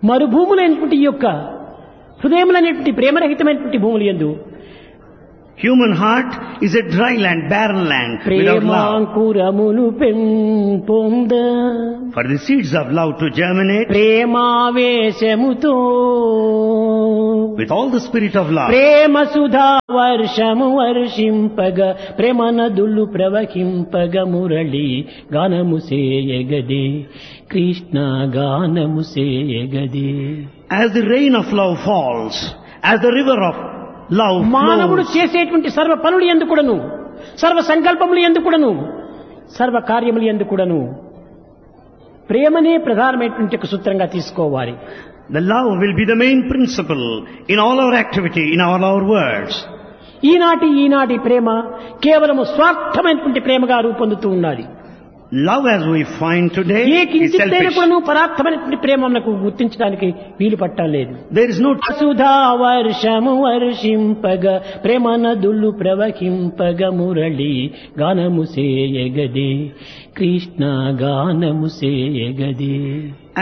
మరుభూములైనటువంటి ఈ యొక్క హృదయములైనటువంటి ప్రేమరహితమైనటువంటి భూములు ఎందు Human heart is a dry land, barren land, without love. ప్రేమాంకురములు పెంపొంద For the seeds of love to germinate ప్రేమావేశముతో with all the spirit of love. ప్రేమ సుధా వర్షము వర్షింపగ ప్రేమ నదులు ప్రవహింపగ మురళి గానము సేయగదే కృష్ణ గానము సేయగదే As the rain of love falls, as the river of love మానవుడు flows, చేసేటువంటి సర్వ పనులు ఎందుకుడను సర్వ సంకల్పములు ఎందుకుడను సర్వ కార్యములు ఎందుకుడను ప్రేమనే ప్రధానమైనటువంటి ఒక సూత్రంగా తీసుకోవాలి the love will be the main principle in all our activity, in all our words. ఈనాటి ఈనాటి ప్రేమ కేవలము స్వార్థమైనటువంటి ప్రేమగా రూపొందుతూ ఉన్నది Love as we find today A is కించిత్తైనా selfish. కూడాను పరార్థమైనటువంటి ప్రేమ మనకు గుర్తించడానికి వీలు పట్టలేదు There is no సుధా వర్షము వర్షింపగ ప్రేమ నదులు ప్రవహింపగ మురళి గానము సేయగదే కృష్ణ గానము సేయగదే